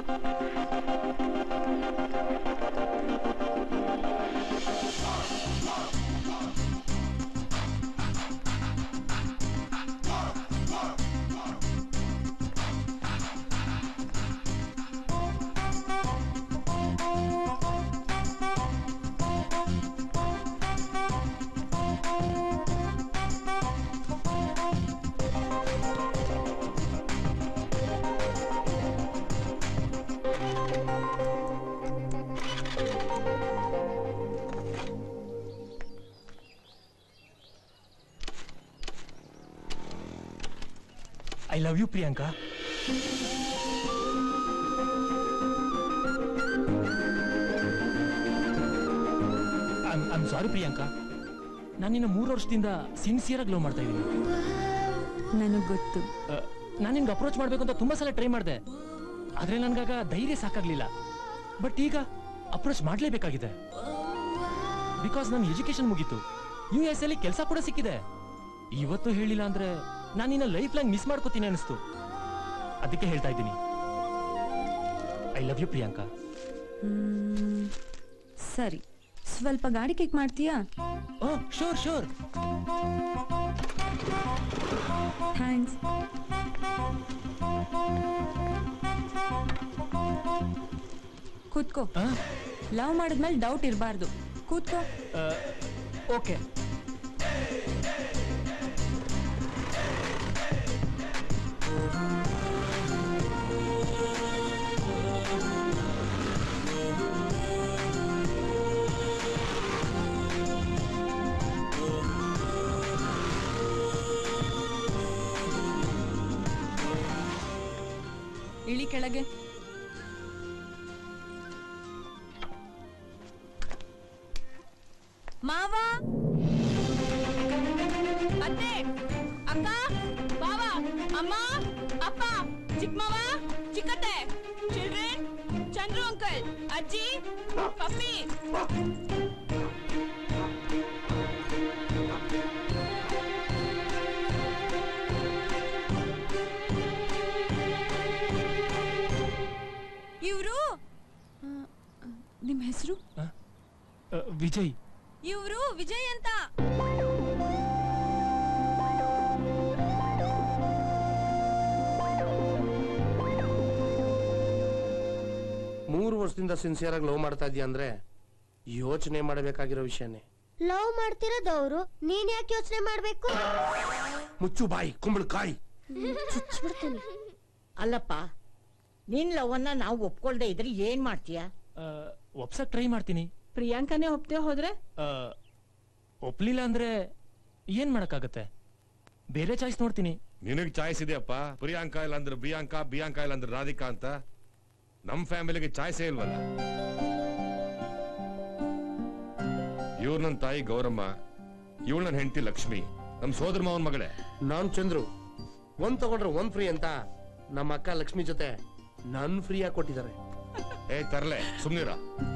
I love you Priyanka I'm sorry Priyanka ನಾನು ನಿನ್ನ ಮೂರು ವರ್ಷದಿಂದ ಸಿನ್ಸಿಯರ್ ಆಗಿ ಲವ್ ಮಾಡ್ತಾ ಇದ್ದೀನಿ ನನಗ್ ಗೊತ್ತು ನಾನು ನಿನ್ಗೆ ಅಪ್ರೋಚ್ ಮಾಡ್ಬೇಕು ಅಂತ ತುಂಬಾ ಸಲ ಟ್ರೈ ಮಾಡಿದೆ ಆದ್ರೆ ನನ್ಗಾಗ ಧೈರ್ಯ ಸಾಕಾಗ್ಲಿಲ್ಲ ಬಟ್ ಈಗ ಅಪ್ರೋಚ್ ಮಾಡ್ಲೇಬೇಕಾಗಿದೆ ಬಿಕಾಸ್ ನನ್ನ ಎಜುಕೇಶನ್ ಮುಗೀತು ಯು ಎಸ್ ಅಲ್ಲಿ ಕೆಲಸ ಕೂಡ ಸಿಕ್ಕಿದೆ ಇವತ್ತು ಹೇಳಿಲ್ಲ ಅಂದ್ರೆ ನಾನು ನಿನ್ನ ಲೈಫ್ ಲೈನ್ ಮಿಸ್ ಮಾಡ್ಕೋತೀನಿ ಅನಿಸ್ತು ಅದಕ್ಕೆ ಹೇಳ್ತಾ ಇದ್ದೀನಿ I love you Priyanka hmm, ಸರಿ ಸ್ವಲ್ಪ ಗಾಡಿ ಕಿಕ್ ಮಾಡ್ತೀಯಾ ಓ ಶೋರ್ ಶೋರ್ ಥ್ಯಾಂಕ್ಸ್ ಕೂತ್ಕೋ ಲವ್ ಮಾಡಿದ್ಮೇಲೆ ಡೌಟ್ ಇರಬಾರ್ದು ಕೂತ್ಕೋ ಓಕೆ ಇಳಿ ಕೆಳಗೆ ಮಾವ ಅತ್ತೆ ಅಕ್ಕ ಬಾವ ಅಮ್ಮ ಅಪ್ಪ ಚಿಕ್ಕಮ್ಮವ ಚಿಕ್ಕತ್ತೆ ಚಿಲ್ಡ್ರನ್ ಚಂದ್ರು ಅಂಕಲ್ ಅಜ್ಜಿ ಪಪ್ಪಿ ಇವರು ನಿಮ್ಮ ಹೆಸರು ವಿಜಯ್ ಇವರು ವಿಜಯ್ ಅಂತ ಮೂರು ವರ್ಷದಿಂದ ಸಿನ್ಸಿಯರ್ ಆಗಿ ಲವ್ ಮಾಡ್ತಾ ಇದೀಯ ಅಂದ್ರೆ ಯೋಚನೆ ಮಾಡಬೇಕಾಗಿರೋ ವಿಷಯನೇ ಲವ್ ಮಾಡ್ತಿರೋದವ್ರು ನೀನ್ ಯಾಕೆ ಯೋಚನೆ ಮಾಡ್ಬೇಕು ಮುಚ್ಚು ಬಾಯಿ ಕುಂಬಳಕಾಯಿ ಚುಚ್ಬಿಡ್ತೀನಿ ಅಲ್ಲಪ್ಪ ನಿನ್ ಲವನ್ನ ನಾವು ಒಪ್ಕೊಳ್ದೆ ಇದ್ರೆ ಏನ್ ಮಾಡ್ತೀಯ ಒಪ್ಸಕ್ ಟ್ರೈ ಮಾಡ್ತೀನಿ ಪ್ರಿಯಾಂಕನೇ ಒಪ್ತೆ ಹೋದ್ರೆ ಆ, ಒಪ್ಲಿಲ್ಲ ಅಂದ್ರೆ ಏನ್ ಮಾಡಕ್ಕಾಗತ್ತೆ ಬೇರೆ ಚಾಯ್ಸ್ ನೋಡ್ತೀನಿ ನಿನಗ್ ಚಾಯ್ಸ್ ಇದೆಯಪ್ಪ ಪ್ರಿಯಾಂಕಾ ಇಲ್ಲ ಅಂದ್ರೆ ಬಿಯಾಂಕಾ ಬಿಯಾಂಕಾ ಇಲ್ಲ ಅಂದ್ರೆ ರಾಧಿಕಾ ಅಂತ ನಮ್ ಫ್ಯಾಮಿಲಿಗೆ ಚಾಯ್ಸೇ ಇಲ್ವಲ್ಲ ಇವ್ರ ನನ್ ತಾಯಿ ಗೌರಮ್ಮ ಇವಳು ನನ್ನ ಹೆಂಡತಿ ಲಕ್ಷ್ಮಿ ನಮ್ ಸೋದರ ಮಾವನ್ ಮಗಳೇ ನಾನ್ ಚಂದ್ರು ಒಂದ್ ತಗೊಂಡ್ರೆ ಒಂದ್ ಫ್ರೀ ಅಂತ ನಮ್ಮ ಅಕ್ಕ ಲಕ್ಷ್ಮಿ ಜೊತೆ ನನ್ ಫ್ರೀ ಆಗಿ ಕೊಟ್ಟಿದ್ದಾರೆ ಏ ತರ್ಲೆ ಸುಮ್ನಿರ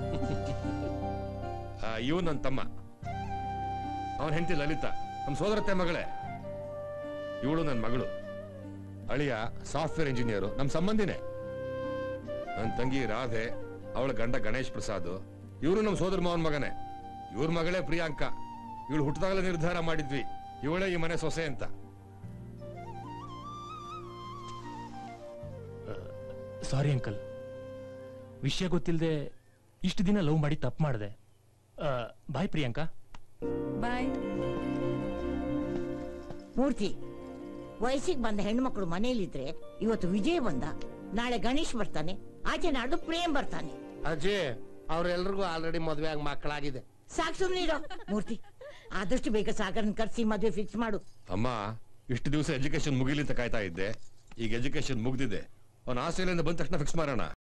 ಇವ್ ನನ್ ತಮ್ಮ ಅವನ್ ಹೆಂಡತಿ ಲಲಿತಾ ನಮ್ ಸೋದರತ್ತೆ ಮಗಳೇ ಇವಳು ನನ್ ಮಗಳು ಅಳಿಯ ಸಾಫ್ಟ್ವೇರ್ ಇಂಜಿನಿಯರ್ ನಮ್ ಸಂಬಂಧಿನೇ ನನ್ ತಂಗಿ ರಾಧೆ ಅವಳ ಗಂಡ ಗಣೇಶ್ ಪ್ರಸಾದ್ ಇವರು ನಮ್ ಸೋದರ ಮಾವನ್ ಮಗನೇ ಇವ್ರ ಮಗಳೇ ಪ್ರಿಯಾಂಕಾ ಇವಳು ಹುಟ್ಟದಾಗಲೇ ನಿರ್ಧಾರ ಮಾಡಿದ್ವಿ ಇವಳೇ ಈ ಮನೆ ಸೊಸೆ ಅಂತ ಸಾರಿ ಅಂಕಲ್ ವಿಷಯ ಗೊತ್ತಿಲ್ಲದೆ ಇಷ್ಟು ದಿನ ಲವ್ ಮಾಡಿ ತಪ್ಪು ಮಾಡಿದೆ ಬಾಯ್ ಪ್ರಿಯಾಂಕಾ ಬಾಯ್ ಮೂರ್ತಿ ವಯಸ್ಸಿಗೆ ಬಂದ ಹೆಣ್ಮಕ್ಳು ಮನೇಲಿದ್ರೆ ಇವತ್ತು ವಿಜಯ್ ಬಂದ ನಾಳೆ ಗಣೇಶ್ ಬರ್ತಾನೆ ಆಚೆ ನಾಡು ಪ್ರೇಮ್ ಬರ್ತಾನೆ ಅಜಯ್ ಅವ್ರೆಲ್ರಿಗೂ ಆಲ್ರೆಡಿ ಮದ್ವೆ ಆಗಿ ಮಕ್ಕಳಾಗಿದೆ ಸಾಕ್ ಸುಮ್ನಿರೋ ಮೂರ್ತಿ ಆದಷ್ಟು ಬೇಗ ಸಾಗರನ್ ಕರ್ಸಿ ಮದುವೆ ಫಿಕ್ಸ್ ಮಾಡು ಅಮ್ಮ ಇಷ್ಟು ದಿವಸ ಎಜುಕೇಶನ್ ಮುಗಿಲಿ ಅಂತ ಕಾಯ್ತಾ ಇದ್ದೆ ಈಗ ಎಜುಕೇಶನ್ ಮುಗ್ದಿದೆ ಅವನ ಆಸ್ಟ್ರೇಲಿಯಿಂದ ಬಂದ ತಕ್ಷಣ ಫಿಕ್ಸ್ ಮಾಡೋಣ